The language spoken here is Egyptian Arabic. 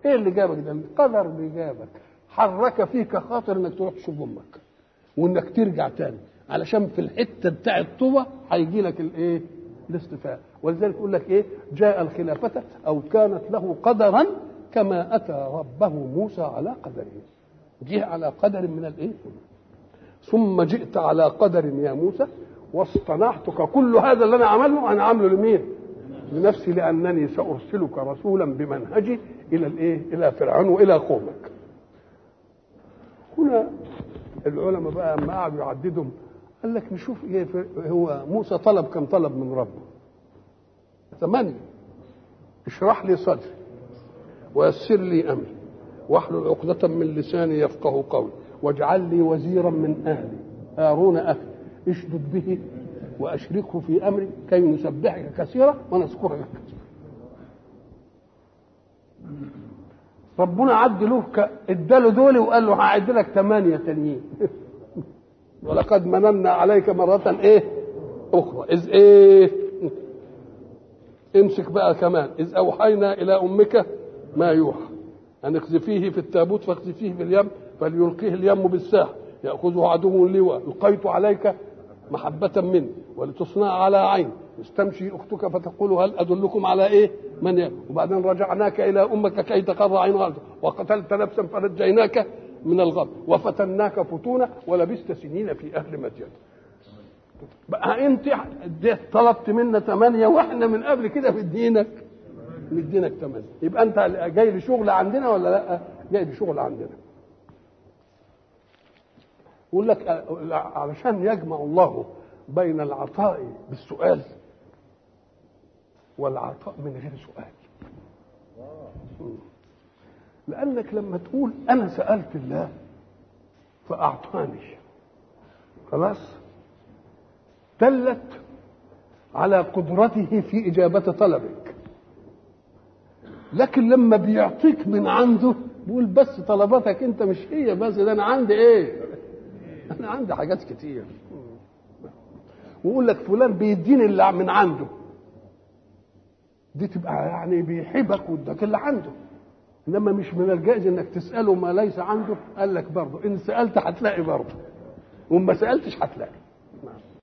ايه اللي جابك ده القدر اللي جابك حرك فيك خاطر انك تروح تشوف امك وانك ترجع تاني علشان في الحته بتاع الطوبه هيجي لك الايه الاصطفاء ولذلك يقول لك ايه جاء الخلافه او كانت له قدرا كما اتى ربه موسى على قدره جه على قدر من الايه ثم جئت على قدر يا موسى واصطنعتك كل هذا اللي انا عمله انا عامله لمين لنفسي لانني سارسلك رسولا بمنهجي الى الايه الى فرعون والى قومك هنا العلماء بقى لما قعدوا يعددهم قال لك نشوف ايه هو موسى طلب كم طلب من ربه ثمانية اشرح لي صدري ويسر لي امري واحلل عقدة من لساني يفقه قولي واجعل لي وزيرا من اهلي هارون اخي اشدد به واشركه في امري كي نسبحك كثيرا ونذكرك كثيرا ربنا عد له ك... اداله دول وقال له هعد لك ثمانيه تانيين ولقد مننا عليك مرة ايه اخرى اذ ايه امسك بقى كمان اذ اوحينا الى امك ما يوحى ان اقذفيه في التابوت فاقذفيه في اليم فليلقيه اليم بالساحل ياخذه عدو لواء القيت عليك محبة مني ولتصنع على عين استمشي اختك فتقول هل ادلكم على ايه؟ من ي... وبعدين رجعناك الى امك كي تقر عينها وقتلت نفسا فنجيناك من الغم وفتناك فتونا ولبست سنين في اهل مدين بقى انت طلبت منا ثمانيه واحنا من قبل كده في دينك مدينك ثمانيه يبقى انت جاي لشغل عندنا ولا لا؟ جاي لشغل عندنا يقول لك علشان يجمع الله بين العطاء بالسؤال والعطاء من غير سؤال لانك لما تقول انا سالت الله فاعطاني خلاص دلت على قدرته في اجابه طلبك لكن لما بيعطيك من عنده بيقول بس طلباتك انت مش هي بس ده انا عندي ايه انا عندي حاجات كتير ويقول لك فلان بيديني اللي من عنده دي تبقى يعني بيحبك واداك اللي عنده انما مش من الجائز انك تساله ما ليس عنده قال لك برضه ان سالت هتلاقي برضه وما سالتش هتلاقي